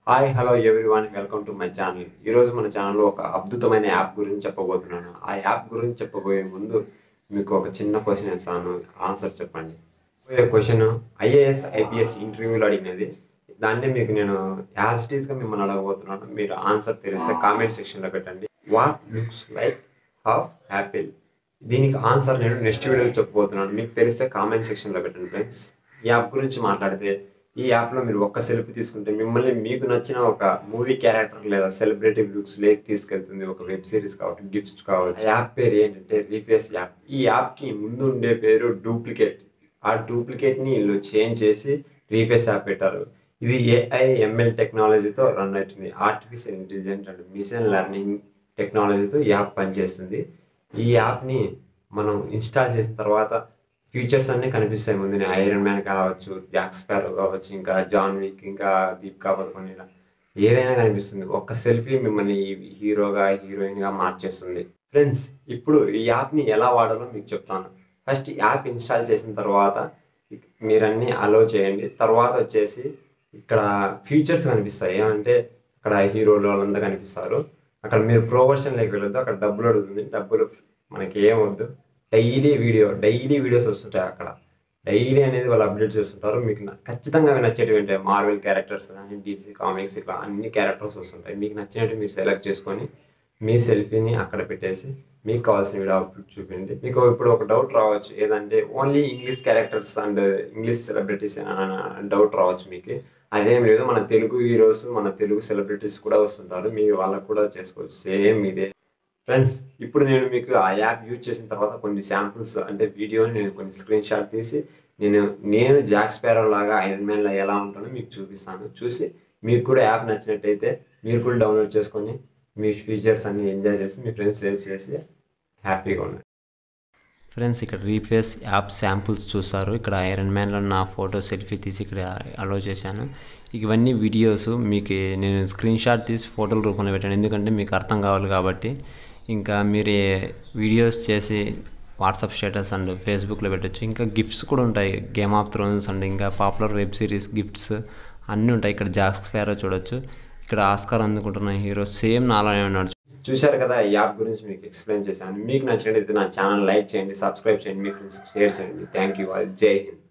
hi hello everyone welcome to my channel ఈరోజు మన ఛానల్లో ఒక అద్భుతమైన యాప్ గురించి చెప్పబోతున్నాను ఆ యాప్ గురించి చెప్పబోయే ముందు మీకు ఒక చిన్న క్వశ్చన్ ఇస్తాను ఆన్సర్ చెప్పండి పోయే క్వశ్చన్ ఐఏఎస్ ఐపీఎస్ ఇంటర్వ్యూలో అడిగినది దాన్ని మీకు నేను యాజ్ ఇట్ ఈస్గా మిమ్మల్ని అడగబోతున్నాను మీరు ఆన్సర్ తెలిస్తే కామెంట్ సెక్షన్లో పెట్టండి what looks like half apple దీనికి ఆన్సర్ నేను నెక్స్ట్ వీడియోలో చెప్పబోతున్నాను మీకు తెలిస్తే కామెంట్ సెక్షన్లో పెట్టండి ఫ్రెండ్స్ ఈ యాప్ గురించి మాట్లాడితే ఈ యాప్లో మీరు ఒక్క సెల్ఫీ తీసుకుంటే మిమ్మల్ని మీకు నచ్చిన ఒక మూవీ క్యారెక్టర్ లేదా సెలబ్రిటీ లుక్స్ లేక్ తీసుకెళ్తుంది ఒక వెబ్ సిరీస్ కావచ్చు గిఫ్ట్స్ కావచ్చు ఆ యాప్ పేరు ఏంటంటే రీఫేస్ యాప్ ఈ యాప్కి ముందు ఉండే పేరు డూప్లికేట్ ఆ డూప్లికేట్ని వీళ్ళు చేంజ్ చేసి రీఫేస్ యాప్ పెట్టారు ఇది ఏఐ ఎంఎల్ టెక్నాలజీతో రన్ అవుతుంది artificial intelligent and machine learning టెక్నాలజీతో ఈ యాప్ పనిచేస్తుంది ఈ యాప్ని మనం ఇన్స్టాల్ చేసిన తర్వాత ఫీచర్స్ అన్నీ కనిపిస్తాయి ముందు ఐరన్ మ్యాన్ కావచ్చు జాక్ స్పారో కావచ్చు ఇంకా జాన్ విక్ ఇంకా దీపికా పడుకొని ఇలా ఏదైనా కనిపిస్తుంది ఒక్క సెల్ఫీ మిమ్మల్ని హీరోగా హీరోయిన్గా మార్చేస్తుంది ఫ్రెండ్స్ ఇప్పుడు ఈ యాప్ని ఎలా వాడాలో మీకు చెప్తాను ఫస్ట్ యాప్ ఇన్స్టాల్ చేసిన తర్వాత మీరన్నీ అలో చేయండి తర్వాత వచ్చేసి ఇక్కడ ఫీచర్స్ కనిపిస్తాయి ఏమంటే అక్కడ హీరోలు వాళ్ళంతా కనిపిస్తారు అక్కడ మీరు ప్రో వర్షన్లోకి వెళ్ళొద్దు అక్కడ డబ్బులు అడుగుతుంది డబ్బులు మనకి ఏం వద్దు డైలీ వీడియో డైలీ వీడియోస్ వస్తుంటాయి అక్కడ డైలీ అనేది వాళ్ళు అప్డేట్ చేస్తుంటారు మీకు న- ఖచ్చితంగా అవి నచ్చేటివి ఉంటాయి మార్వెల్ క్యారెక్టర్స్ కానీ డీసీ కామిక్స్ ఇట్లా అన్ని క్యారెక్టర్స్ వస్తుంటాయి మీకు నచ్చినట్టు మీరు సెలెక్ట్ చేసుకొని మీ సెల్ఫీని అక్కడ పెట్టేసి మీకు కావాల్సిన వీడియో అవుట్పుట్ చూపించండి మీకు ఇప్పుడు ఒక డౌట్ రావచ్చు ఏదంటే only English characters and English celebrities doubt రావచ్చు మీకు అదేం లేదు మన తెలుగు హీరోస్ మన తెలుగు సెలబ్రిటీస్ కూడా వస్తుంటారు మీరు వాళ్ళకు కూడా చేసుకోవచ్చు సేమ్ ఇదే ఫ్రెండ్స్ ఇప్పుడు నేను మీకు ఆ యాప్ యూజ్ చేసిన తర్వాత కొన్ని శాంపుల్స్ అంటే వీడియోని నేను కొన్ని స్క్రీన్ షాట్ తీసి నేను నేను జాక్ స్పారో లాగా ఐరన్ మ్యాన్లో ఎలా ఉంటానో మీకు చూపిస్తాను చూసి మీకు కూడా యాప్ నచ్చినట్టయితే మీరు కూడా డౌన్లోడ్ చేసుకొని మీ ఫీచర్స్ అన్ని ఎంజాయ్ చేసి మీ ఫ్రెండ్స్ సేవ్ చేసి హ్యాపీగా ఉండండి ఫ్రెండ్స్ ఇక్కడ రీఫేస్ యాప్ శాంపుల్స్ చూస్తారు ఇక్కడ ఐరన్ మ్యాన్లో నా ఫోటో సెల్ఫీ తీసి ఇక్కడ అలో చేశాను ఇవన్నీ వీడియోస్ మీకు నేను స్క్రీన్ షాట్ తీసి ఫోటోల రూపంలో పెట్టాను ఎందుకంటే మీకు అర్థం కావాలి కాబట్టి ఇంకా మీరు ఏ- వీడియోస్ చేసి వాట్సాప్ స్టేటస్ అండ్ ఫేస్బుక్లో పెట్టచ్చు ఇంకా గిఫ్ట్స్ కూడా ఉంటాయి గేమ్ ఆఫ్ థ్రోన్స్ అండ్ ఇంకా పాపులర్ వెబ్ సిరీస్ గిఫ్ట్స్ అన్నీ ఉంటాయి ఇక్కడ జాక్ స్పారో చూడొచ్చు ఇక్కడ ఆస్కార్ అందుకుంటున్న హీరో సేమ్ నాలోనే ఉన్నాడు చూశారు కదా ఈ యాప్ గురించి మీకు ఎక్స్ప్లెయిన్ చేశాను మీకు నచ్చినట్టయితే నా ఛానల్ లైక్ చేయండి సబ్స్క్రైబ్ చేయండి మీ ఫ్రెండ్స్ షేర్ చేయండి థ్యాంక్ యూ జై హింద్